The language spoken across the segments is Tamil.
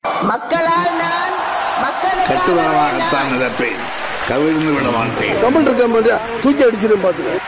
மக்களால் நான் மக்களுக்காக கட்டுவரமாகத்தான் நடப்பேன் கவிழ்ந்து விட மாட்டேன் கமல் இருக்க மாட்டியா தூக்கி அடிச்சிடும் பாத்துக்க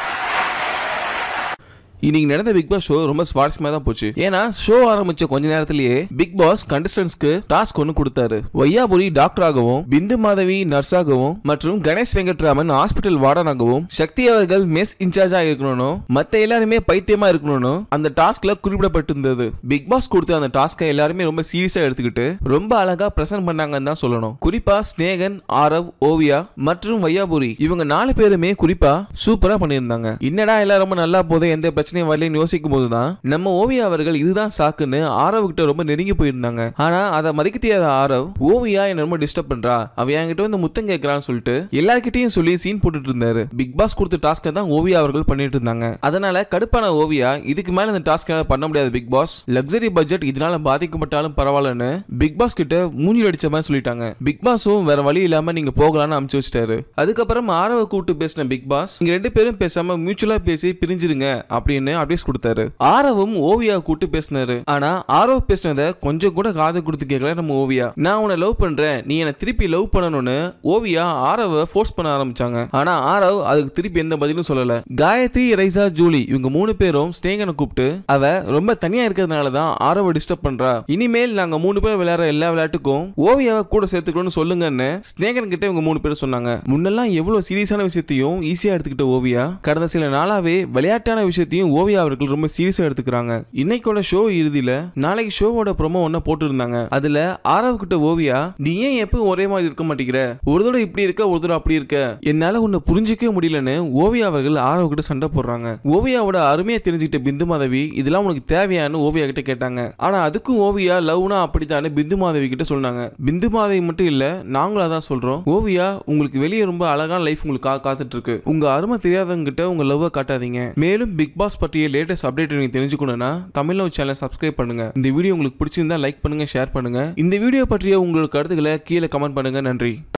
இன்னைக்கு நடந்த பிக் பாஸ் ஷோ ரொம்ப சுவாரஸ்யமா தான் போச்சு ஏன்னா ஷோ ஆரம்பிச்ச கொஞ்ச நேரத்திலேயே பிக் பாஸ் கண்டஸ்டன்ஸ்க்கு டாஸ்க் ஒன்று கொடுத்தாரு வையாபுரி டாக்டராகவும் பிந்து மாதவி நர்ஸாகவும் மற்றும் கணேஷ் வெங்கட்ராமன் ஹாஸ்பிட்டல் வார்டனாகவும் சக்தி அவர்கள் மெஸ் இன்சார்ஜா இருக்கணும் மத்த எல்லாருமே பைத்தியமா இருக்கணும்னு அந்த டாஸ்க்ல குறிப்பிடப்பட்டிருந்தது பிக் பாஸ் கொடுத்த அந்த டாஸ்கை எல்லாருமே ரொம்ப சீரியஸா எடுத்துக்கிட்டு ரொம்ப அழகா பிரசன்ட் பண்ணாங்கன்னு தான் சொல்லணும் குறிப்பா ஸ்னேகன் ஆரவ் ஓவியா மற்றும் வையாபுரி இவங்க நாலு பேருமே குறிப்பா சூப்பரா பண்ணியிருந்தாங்க என்னடா எல்லாம் ரொம்ப நல்லா போதே எந்த பிரச்சனையும் வரலன்னு யோசிக்கும் போதுதான் நம்ம ஓவியா அவர்கள் இதுதான் சாக்குன்னு ஆரவ் கிட்ட ரொம்ப நெருங்கி போயிருந்தாங்க ஆனா அதை மதிக்க தெரியாத ஆரவ் ஓவியா என்ன ரொம்ப டிஸ்டர்ப் பண்றா அவ என்கிட்ட வந்து முத்தம் கேட்கறான்னு சொல்லிட்டு எல்லார்கிட்டயும் சொல்லி சீன் போட்டுட்டு இருந்தாரு பிக் பாஸ் கொடுத்த டாஸ்க்கை தான் ஓவியா அவர்கள் பண்ணிட்டு இருந்தாங்க அதனால கடுப்பான ஓவியா இதுக்கு மேல இந்த டாஸ்க் பண்ண முடியாது பிக் பாஸ் லக்ஸரி பட்ஜெட் இதனால பாதிக்கப்பட்டாலும் பரவாயில்லன்னு பிக் பாஸ் கிட்ட மூஞ்சி அடிச்ச மாதிரி சொல்லிட்டாங்க பிக் பாஸும் வேற வழி இல்லாம நீங்க போகலாம்னு அமுச்சு வச்சிட்டாரு அதுக்கப்புறம் ஆரவ கூப்பிட்டு பேசின பிக் பாஸ் நீங்க ரெண்டு பேரும் பேசாம மியூச்சுவலா பேசி பிரிஞ்சிருங்க அப்படின்னு அட்வைஸ் கொடுத்தாரு ஆரவும் ஓவியா கூப்பிட்டு பேசினாரு ஆனா ஆரவ் பேசினதை கொஞ்சம் கூட காது கொடுத்து கேட்கல நம்ம ஓவியா நான் உன்னை லவ் பண்றேன் நீ என்ன திருப்பி லவ் பண்ணணும்னு ஓவியா ஆரவ ஃபோர்ஸ் பண்ண ஆரம்பிச்சாங்க ஆனா ஆரவ் அதுக்கு திருப்பி எந்த பதிலும் சொல்லல காயத்ரி ரைசா ஜூலி இவங்க மூணு பேரும் ஸ்னேகனை கூப்பிட்டு அவ ரொம்ப தனியா இருக்கிறதுனால தான் ஆரவ டிஸ்டர்ப் பண்றா இனிமேல் நாங்க மூணு பேர் விளையாடுற எல்லா விளையாட்டுக்கும் ஓவியாவை கூட சேர்த்துக்கணும்னு சொல்லுங்கன்னு ஸ்னேகன் கிட்ட இவங்க மூணு பேர் சொன்னாங்க முன்னெல்லாம் எவ்வளவு சீரியஸான விஷயத்தையும் ஈஸியா எடுத்துக்கிட்ட ஓவியா கடந்த சில நாளாவே விளையாட்டான விஷயத்தையும் ஓவியா அவர்கள் ரொம்ப சீரியஸா எடுத்துக்கிறாங்க இன்னைக்கோட ஷோ இறுதியில நாளைக்கு ஷோவோட ப்ரோமோ ஒன்ன போட்டிருந்தாங்க அதுல ஆரவ் கிட்ட ஓவியா நீ ஏன் எப்பவும் ஒரே மாதிரி இருக்க மாட்டேங்கிற ஒரு தடவை இப்படி இருக்க ஒரு தடவை அப்படி இருக்க என்னால உன்னை புரிஞ்சிக்கவே முடியலன்னு ஓவியா அவர்கள் ஆரவ் கிட்ட சண்டை போடுறாங்க ஓவியாவோட அருமையை தெரிஞ்சுக்கிட்ட பிந்து மாதவி இதெல்லாம் உனக்கு தேவையான்னு ஓவியா கிட்ட கேட்டாங்க ஆனா அதுக்கும் ஓவியா லவ்னா அப்படித்தானே பிந்து மாதவி கிட்ட சொன்னாங்க பிந்து மாதவி மட்டும் இல்ல நாங்களும் அதான் சொல்றோம் ஓவியா உங்களுக்கு வெளியே ரொம்ப அழகான லைஃப் உங்களுக்கு கா- காத்துட்டு இருக்கு உங்க அருமை தெரியாதவங்க கிட்ட உங்க லவ்வை காட்டாதீங்க மேலும் பிக் பாஸ் பற்றிய லேட்டஸ்ட் அப்டேட் நீங்க தெரிஞ்சுக்கணும்னா தமிழ் லவ் சேனலை சப்ஸ்கிரைப் பண்ணுங்க இந்த வீடியோ உங்களுக்கு பிடிச்சிருந்தா லைக் பண்ணுங்க ஷேர் பண்ணுங்க இந்த வீடியோ பற்றிய உங்களோட கருத்துக்களை கீழே கமெண்ட் பண்ணுங்க நன்றி